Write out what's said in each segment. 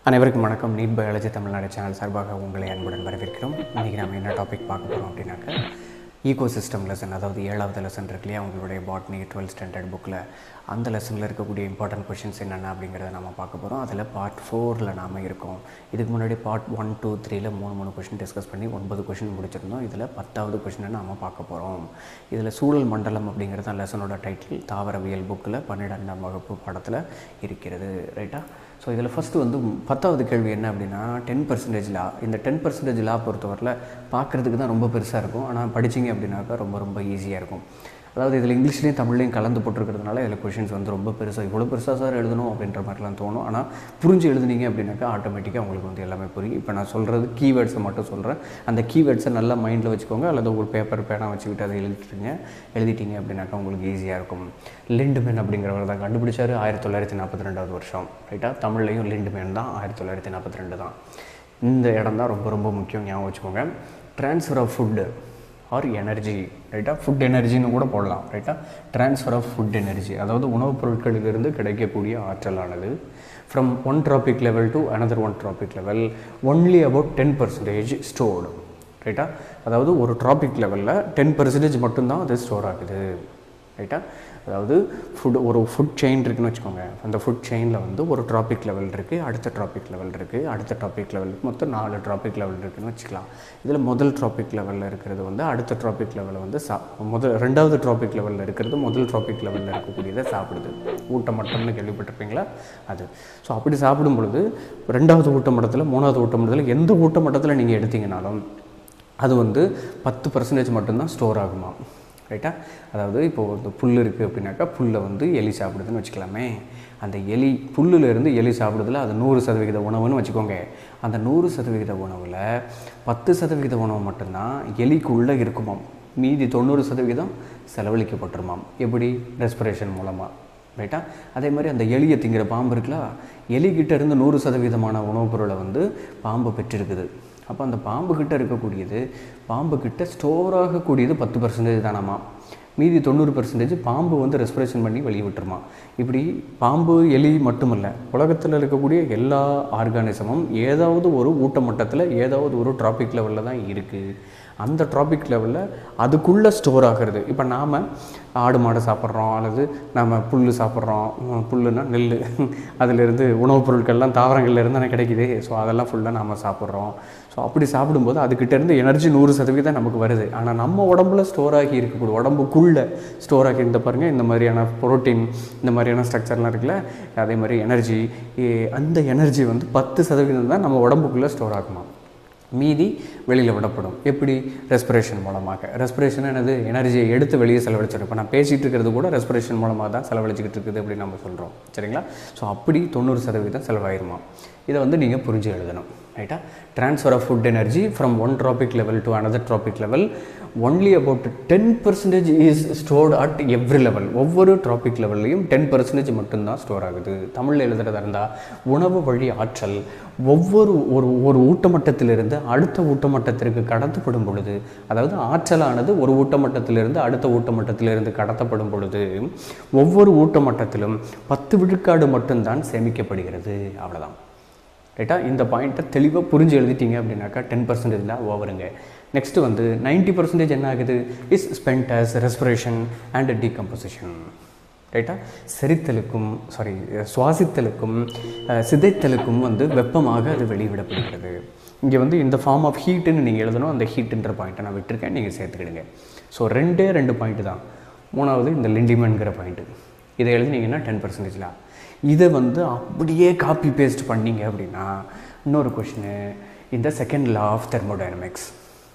அனைவருக்கும் வணக்கம் NEET biology Tamil Nadu channel சார்பாக உங்களை அன்புடன் வரவேற்கிறோம் இன்றைக்கி நம்ம என்ன டாபிக் பார்க்க போகிறோம் அப்படின்னாக்க ஈகோ சிஸ்டம் லெசன் அதாவது ஏழாவது லெசன் இருக்கு இல்லையா உங்களுடைய பாட்னி டுவெல்த் ஸ்டாண்டர்ட் புக்கில் அந்த லெசனில் இருக்கக்கூடிய இம்பார்ட்டன்ட் கொஷின்ஸ் என்னென்ன அப்படிங்கிறத நம்ம பார்க்க போகிறோம் அதில் பார்ட் ஃபோரில் நாம இருக்கோம் இதுக்கு முன்னாடி பார்ட் ஒன் டூ த்ரீல மூணு மூணு கொஷின் டிஸ்கஸ் பண்ணி ஒன்பது கொஷின் முடிச்சிருந்தோம் இதில் பத்தாவது கொஷினை நாம பார்க்க போகிறோம் இதில் சூழல் மண்டலம் அப்படிங்கிறது தான் லெசனோட டைட்டில் தாவரவியல் புக்கில் பன்னிரெண்டாம் வகுப்பு பாடத்தில் இருக்கிறது ரைட்டா ஸோ இதில் ஃபஸ்ட்டு வந்து பத்தாவது கேள்வி என்ன அப்படின்னா டென் பர்சன்டேஜ் லா இந்த டென் பர்சன்டேஜ் லா பொறுத்தவரையில் பார்க்குறதுக்கு தான் ரொம்ப பெருசாக இருக்கும் ஆனால் படிச்சிங்க அப்படின்னாக்கா ரொம்ப ரொம்ப ஈஸியாக இருக்கும் அதாவது இதில் இங்கிலீஷ்லேயும் தமிழ்லையும் கலந்து போட்டிருக்கிறதுனால இதில் கொஷின்ஸ் வந்து ரொம்ப பெருசாக இவ்வளோ பெருசாக சார் எழுதணும் அப்படின்ற மாதிரிலாம் தோணும் ஆனால் புரிஞ்சு எழுதுனீங்க அப்படின்னாக்கா ஆட்டோமேட்டிக்காக உங்களுக்கு வந்து எல்லாமே புரியும் இப்போ நான் சொல்கிறது கீவேர்ட்ஸை மட்டும் சொல்கிறேன் அந்த கீவேர்ட்ஸை நல்லா மைண்டில் வச்சுக்கோங்க அல்லது ஒரு பேப்பர் பேனா வச்சுக்கிட்டு அதை எழுதிட்டுருங்க எழுதிட்டீங்க அப்படின்னாக்கா உங்களுக்கு ஈஸியாக இருக்கும் லிண்டுமென் அப்படிங்கிறவர் தான் கண்டுபிடிச்சாரு ஆயிரத்தி தொள்ளாயிரத்தி நாற்பத்தி ரெண்டாவது வருஷம் ரைட்டாக தமிழ்லையும் லிண்டுமென் தான் ஆயிரத்தி தொள்ளாயிரத்தி நாற்பத்தி ரெண்டு தான் இந்த இடம் தான் ரொம்ப ரொம்ப முக்கியம் ஞாபகம் வச்சுக்கோங்க transfer of food or energy ரைட்டா ஃபுட் எனர்ஜின்னு கூட போடலாம் ரைட்டா ட்ரான்ஸ்ஃபர் ஆஃப் ஃபுட் எனர்ஜி அதாவது உணவுப் பொருட்களிலிருந்து கிடைக்கக்கூடிய ஆற்றலானது from one trophic level to another one trophic level only about ten percentage stored ரைட்டா அதாவது ஒரு ட்ராபிக் லெவலில் டென் பர்சன்டேஜ் மட்டும்தான் அது ஸ்டோர் ஆகுது ரைட்டா அதாவது ஃபுட் ஒரு ஃபுட் செயின் இருக்குன்னு வச்சுக்கோங்க அந்த ஃபுட் செயினில் வந்து ஒரு ட்ராபிக் லெவல் இருக்குது அடுத்த ட்ராபிக் லெவல் இருக்குது அடுத்த ட்ராபிக் லெவல் மொத்தம் நாலு ட்ராபிக் லெவல் இருக்குன்னு வச்சுக்கலாம் இதில் முதல் ட்ராபிக் லெவலில் இருக்கிறது வந்து அடுத்த ட்ராபிக் லெவலில் வந்து சா முதல் ரெண்டாவது ட்ராபிக் லெவலில் இருக்கிறது முதல் ட்ராபிக் லெவலில் இருக்கக்கூடியதை சாப்பிடுது ஊட்டமட்டம்னு கேள்விப்பட்டிருப்பீங்களா அது ஸோ அப்படி சாப்பிடும் பொழுது ரெண்டாவது ஊட்டமட்டத்தில் மூணாவது ஊட்டமட்டத்தில் எந்த ஊட்டமட்டத்தில் நீங்கள் எடுத்தீங்கனாலும் அது வந்து பத்து பர்சன்டேஜ் மட்டும்தான் ஸ்டோர் ஆகுமா ரைட்டா அதாவது இப்போது வந்து புல் இருக்குது அப்படின்னாக்கா புல்லை வந்து எலி சாப்பிடுதுன்னு வச்சுக்கலாமே அந்த எலி புல்லுல இருந்து எலி சாப்பிடுதுல அது நூறு சதவிகித உணவுன்னு வச்சுக்கோங்க அந்த நூறு சதவிகித உணவில் பத்து சதவிகித உணவு மட்டும்தான் எலிக்குள்ளே இருக்குமாம் மீதி தொண்ணூறு சதவிகிதம் செலவழிக்கப்பட்டுருமாம் எப்படி ரெஸ்பிரேஷன் மூலமாக ரைட்டா அதே மாதிரி அந்த எலியை திங்கிற பாம்பு இருக்குல்ல எலிக்கிட்ட இருந்து நூறு சதவீதமான உணவுப் பொருளை வந்து பாம்பு பெற்றிருக்குது அப்போ அந்த பாம்பு கிட்ட இருக்கக்கூடியது பாம்பு கிட்ட ஸ்டோர் ஆகக்கூடியது பத்து பர்சன்டேஜ் தானாமா மீதி தொண்ணூறு பர்சன்டேஜ் பாம்பு வந்து ரெஸ்பிரேஷன் பண்ணி வெளியே விட்டுருமா இப்படி பாம்பு எலி மட்டுமல்ல உலகத்தில் இருக்கக்கூடிய எல்லா ஆர்கானிசமும் ஏதாவது ஒரு ஊட்டமட்டத்தில் ஏதாவது ஒரு ட்ராபிக் லெவலில் தான் இருக்குது அந்த ட்ராபிக் லெவலில் அதுக்குள்ளே ஸ்டோர் ஆகிறது இப்போ நாம் ஆடு மாடு சாப்பிட்றோம் அல்லது நாம் புல் சாப்பிட்றோம் புல்லுனா நெல் அதிலிருந்து உணவுப் பொருட்கள்லாம் தாவரங்கள்லேருந்து தானே கிடைக்குது ஸோ அதெல்லாம் ஃபுல்லாக நாம் சாப்பிட்றோம் ஸோ அப்படி சாப்பிடும்போது அதுக்கிட்டேருந்து எனர்ஜி நூறு சதவீதம் நமக்கு வருது ஆனால் நம்ம உடம்புல ஸ்டோர் ஆகி இருக்கக்கூடிய உடம்புக்குள்ளே ஸ்டோர் ஆகி இருந்த பாருங்கள் இந்த மாதிரியான புரோட்டீன் இந்த மாதிரியான ஸ்ட்ரக்சர்லாம் இருக்குல்ல அதே மாதிரி எனர்ஜி அந்த எனர்ஜி வந்து பத்து சதவீதம் தான் நம்ம உடம்புக்குள்ளே ஸ்டோர் ஆகுமா மீதி வெளியில் விடப்படும் எப்படி ரெஸ்பிரேஷன் மூலமாக ரெஸ்பிரேஷன் என்னது எனர்ஜியை எடுத்து வெளியே செலவழிச்சிடும் இப்போ நான் பேசிகிட்டு இருக்கிறது கூட ரெஸ்பிரேஷன் மூலமாக தான் செலவழிச்சிக்கிட்டு இருக்குது அப்படின்னு நம்ம சொல்கிறோம் சரிங்களா ஸோ அப்படி தொண்ணூறு சதவீதம் செலவாயிருமா இதை வந்து நீங்கள் புரிஞ்சு எழுதணும் ரைட்டா transfer of food energy from one trophic level to another trophic level only about ten percentage is stored at every level ஒவ்வொரு ட்ராபிக் லெவல்லையும் டென் பர்சன்டேஜ் மட்டும்தான் ஸ்டோர் ஆகுது தமிழில் எழுதுறதா இருந்தால் உணவு வழி ஆற்றல் ஒவ்வொரு ஒரு ஒரு ஊட்டமட்டத்திலிருந்து அடுத்த ஊட்டமட்டத்திற்கு கடத்தப்படும் பொழுது அதாவது ஆற்றலானது ஒரு ஊட்டமட்டத்திலிருந்து அடுத்த ஊட்டமட்டத்திலிருந்து கடத்தப்படும் பொழுது ஒவ்வொரு ஊட்டமட்டத்திலும் பத்து விழுக்காடு மட்டும்தான் சேமிக்கப்படுகிறது அவ்வளோதான் ரைட்டா இந்த பாயிண்ட்டை தெளிவாக புரிஞ்சு எழுதிட்டீங்க அப்படின்னாக்கா டென் பர்சன்டேஜில் ஓவருங்க நெக்ஸ்ட்டு வந்து நைன்ட்டி பர்சன்டேஜ் என்ன ஆகுது is spent as respiration and decomposition ரைட்டா செரித்தலுக்கும் சாரி சுவாசித்தலுக்கும் அஹ், சிதைத்தலுக்கும் வந்து வெப்பமாக அது வெளிவிடப்படுகிறது இங்கே வந்து இந்த ஃபார்ம் ஆஃப் ஹீட்டுன்னு நீங்கள் எழுதணும் அந்த ஹீட்டுன்ற பாயிண்ட்டை நான் விட்டுருக்கேன் நீங்கள் சேர்த்துக்கிடுங்க ஸோ ரெண்டே ரெண்டு பாயிண்ட் தான் மூணாவது இந்த லிண்டிமன்கிற பாயிண்ட்டு இதை எழுதினீங்கன்னா டென் பர்சன்டேஜில் இதை வந்து அப்படியே காப்பி பேஸ்ட் பண்ணீங்க அப்படின்னா இன்னொரு கொஷினு இந்த செகண்ட் லா ஆஃப் தெர்மோடைனமிக்ஸ்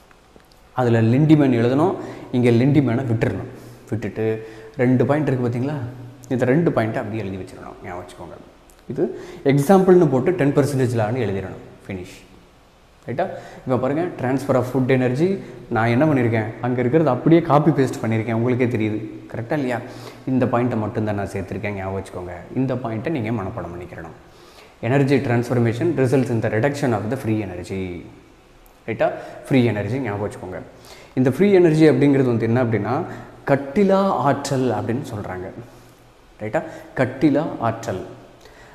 அதில் லிண்டிமேன் எழுதணும் இங்கே லிண்டிமேனை விட்டுறணும் விட்டுட்டு ரெண்டு பாயிண்ட் இருக்குது பார்த்தீங்களா இந்த ரெண்டு பாயிண்ட்டை அப்படியே எழுதி வச்சிடணும் ஞாபகம் வச்சுக்கோங்க இது எக்ஸாம்பிள்னு போட்டு டென் பர்சன்டேஜ்லான்னு எழுதிடணும் ஃபினிஷ் ரைட்டா இப்போ பாருங்கள் ட்ரான்ஸ்ஃபர் ஆஃப் ஃபுட் எனர்ஜி நான் என்ன பண்ணியிருக்கேன் அங்கே இருக்கிறது அப்படியே காப்பி பேஸ்ட் பண்ணியிருக்கேன் உங்களுக்கே தெரியுது கரெக்டாக இல்லையா இந்த பாயிண்ட்டை மட்டும்தான் நான் சேர்த்துருக்கேன் ஞாபகம் வச்சுக்கோங்க இந்த பாயிண்ட்டை நீங்கள் மனப்பாடம் பண்ணிக்கிறணும் எனர்ஜி டிரான்ஸ்ஃபர்மேஷன் ரிசல்ட்ஸ் இந்த reduction of the free energy ரைட்டா ஃப்ரீ எனர்ஜி ஞாபகம் வச்சுக்கோங்க இந்த ஃப்ரீ எனர்ஜி அப்படிங்கிறது வந்து என்ன அப்படின்னா கட்டிலா ஆற்றல் அப்படின்னு சொல்கிறாங்க ரைட்டா கட்டிலா ஆற்றல்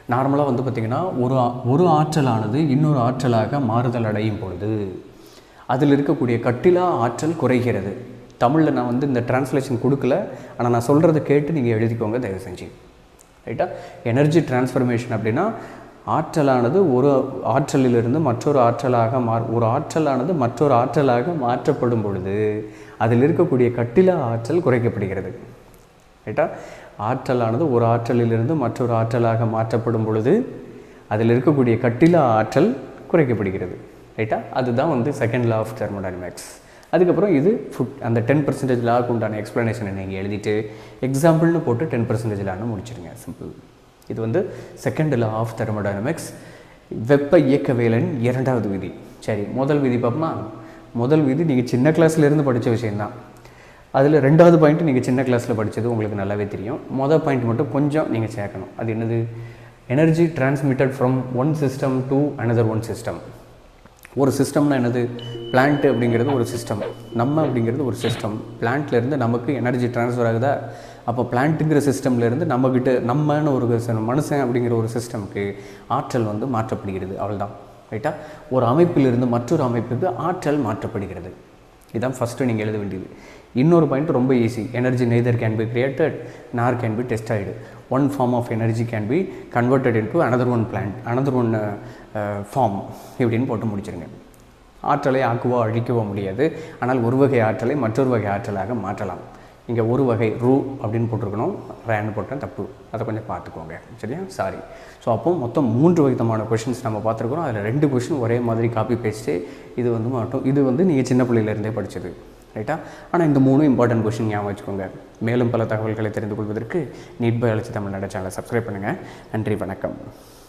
நார்மலாக வந்து பார்த்திங்கன்னா ஒரு ஆ- ஒரு ஆற்றலானது இன்னொரு ஆற்றலாக மாறுதல் அடையும் பொழுது அதில் இருக்கக்கூடிய கட்டிலா ஆற்றல் குறைகிறது தமிழில் நான் வந்து இந்த டிரான்ஸ்லேஷன் கொடுக்கல ஆனால் நான் சொல்கிறத கேட்டு நீங்கள் எழுதிக்கோங்க தயவு செஞ்சு ரைட்டா எனர்ஜி டிரான்ஸ்ஃபர்மேஷன் அப்படின்னா ஆற்றலானது ஒரு ஆற்றலிலிருந்து மற்றொரு ஆற்றலாக மாற் ஒரு ஆற்றலானது மற்றொரு ஆற்றலாக மாற்றப்படும் பொழுது அதில் இருக்கக்கூடிய கட்டிலா ஆற்றல் குறைக்கப்படுகிறது ரைட்டா ஆற்றலானது ஒரு ஆற்றலிலிருந்து மற்றொரு ஆற்றலாக மாற்றப்படும் பொழுது அதில் இருக்கக்கூடிய கட்டிலா ஆற்றல் குறைக்கப்படுகிறது ரைட்டா அதுதான் வந்து செகண்ட் லா ஆஃப் தெர்மோடைனமிக்ஸ் அதுக்கப்புறம் இது ஃபுட் அந்த டென் பர்சன்டேஜ் லாக்கு உண்டான எக்ஸ்ப்ளனேஷனை நீங்கள் எழுதிட்டு எக்ஸாம்பிள்னு போட்டு டென் பர்சன்டேஜ் லான்னு முடிச்சிருங்க சிம்பிள் இது வந்து செகண்ட் லா ஆஃப் தெர்மோடைனமிக்ஸ் வெப்ப இயக்கவியலின் இரண்டாவது விதி சரி முதல் விதி பார்ப்போமா முதல் விதி நீங்கள் சின்ன கிளாஸ்ல இருந்து படித்த விஷயம்தான் அதில் ரெண்டாவது பாயிண்ட் நீங்கள் சின்ன கிளாஸில் படித்தது உங்களுக்கு நல்லாவே தெரியும் மொதல் பாயிண்ட் மட்டும் கொஞ்சம் நீங்கள் சேர்க்கணும் அது என்னது energy transmitted from one system to another one system ஒரு சிஸ்டம்னா என்னது பிளான்ட் அப்படிங்கிறது ஒரு சிஸ்டம் நம்ம அப்படிங்கிறது ஒரு சிஸ்டம் பிளான்ட்லேருந்து நமக்கு எனர்ஜி ட்ரான்ஸ்ஃபர் ஆகுதா அப்போ பிளான்ட்டுங்கிற சிஸ்டம்லேருந்து நம்மக்கிட்ட நம்மன்னு ஒரு சி- மனுஷன் அப்படிங்கிற ஒரு சிஸ்டம்க்கு ஆற்றல் வந்து மாற்றப்படுகிறது அவ்வளவுதான் ரைட்டா ஒரு அமைப்பிலிருந்து மற்றொரு அமைப்புக்கு ஆற்றல் மாற்றப்படுகிறது இதான் ஃபஸ்ட்டு நீங்கள் எழுத வேண்டியது இன்னொரு பாயிண்ட் ரொம்ப easy energy neither can be created nor can be destroyed one form of energy can be converted into another one plant another one form இப்படின்னு போட்டு முடிச்சிருங்க ஆற்றலை ஆக்குவோ அழிக்கவோ முடியாது ஆனால் ஒரு வகை ஆற்றலை மற்றொரு வகை ஆற்றலாக மாற்றலாம் இங்கே ஒரு வகை ரூ அப்படின்னு போட்டிருக்கணும் ரேன்னு போட்டேன் தப்பு அதை கொஞ்சம் பார்த்துக்கோங்க சரியா சாரி ஸோ அப்போ மொத்தம் மூன்று விதமான கொஷின்ஸ் நம்ம பார்த்துருக்குறோம் அதில் ரெண்டு கொஷின் ஒரே மாதிரி காப்பி பேஸ்ட்டு இது வந்து மட்டும் இது வந்து நீங்கள் சின்ன பிள்ளையிலேருந்தே படிச்சது ரைட்டா ஆனால் இந்த மூணும் இம்பார்ட்டன்ட் கொஷின் ஞாபகம் வச்சுக்கோங்க மேலும் பல தகவல்களை தெரிந்து கொள்வதற்கு நீட் பயாலஜி தமிழ்நாடு சேனலை சப்ஸ்கிரைப் பண்ணுங்கள் நன்றி வணக்கம்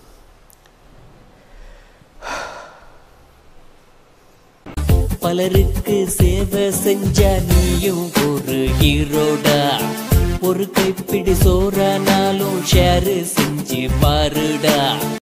பலருக்கு சேவை செஞ்ச நீயும் ஒரு ஹீரோடா ஒரு கைப்பிடி சோறானாலும் ஷேர் செஞ்சு பாருடா